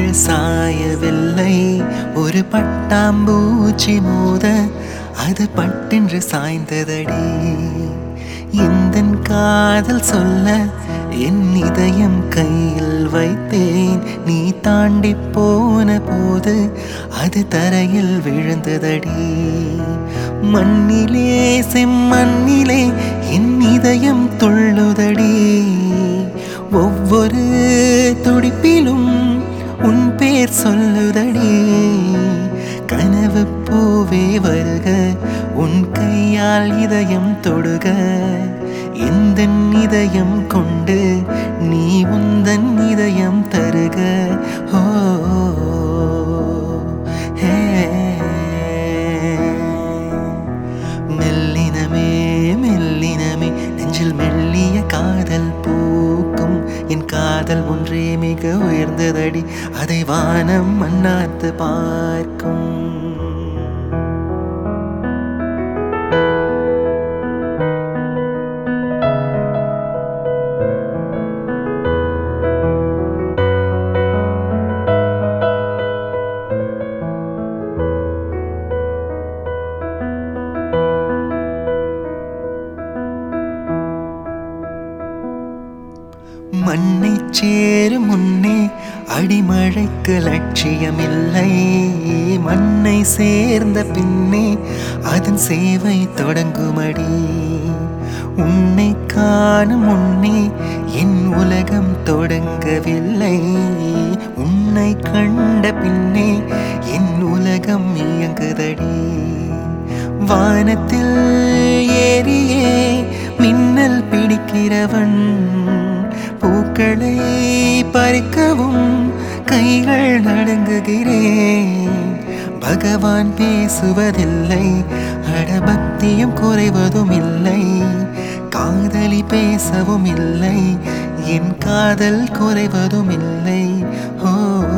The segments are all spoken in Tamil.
கண்கள் சாயவில்லை ஒரு பட்டாம்பூச்சி மோத அது பட்டென்று சாய்ந்ததடி எந்தன் காதல் சொல்ல என் இதயம் கையில் வைத்தேன் நீ தாண்டி போன போது அது தரையில் விழுந்ததடி மண்ணிலே செம்மண்ணிலே என் இதயம் துள்ளுதடி ஒவ்வொரு துடிப்பிலும் உன் பேர் சொல்லுதடி கனவு பூவே வருக உன் கையால் இதயம் தொடுக எந்த இதயம் கொண்டு நீ உந்தன் இதயம் தருக ஓ ஹே மெல்லினமே மெல்லினமே நெஞ்சில் மெல்லிய காதல் பூக்கும் என் காதல் ஒன்றே மிக உயர்ந்ததடி அதை வானம் மன்னார்த்து பார்க்கும் மண்ணை சேரும் முன்னே அடிமழைக்கு லட்சியமில்லை மண்ணை சேர்ந்த பின்னே அதன் சேவை தொடங்குமடி உன்னை காணும் முன்னே என் உலகம் தொடங்கவில்லை உன்னை கண்ட பின்னே என் உலகம் இயங்குதடி வானத்தில் ஏறியே மின்னல் பிடிக்கிறவன் பூக்களை பறிக்கவும் கைகள் நடுங்குகிறேன் பகவான் பேசுவதில்லை அடபக்தியும் குறைவதும் இல்லை காதலி பேசவும் இல்லை என் காதல் குறைவதும் இல்லை ஓ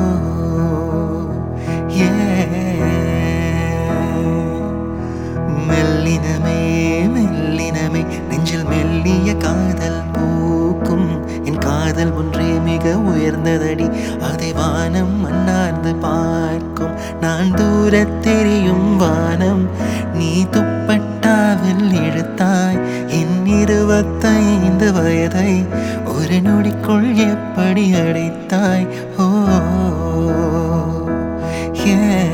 yeah. மெல்லினமே மெல்லினமே நெஞ்சில் மெல்லிய காதல் பூக்கும் என் காதல் ஒன்றே மிக உயர்ந்ததடி அதை வானம் மன்னார்ந்து பார்க்கும் நான் தூரத் தெரியும் வானம் நீ துப்பட்டாவில் இழுத்தாய் என் இருபத்தைந்து வயதை ஒரு நொடிக்குள் எப்படி அடைத்தாய் ஓ yeah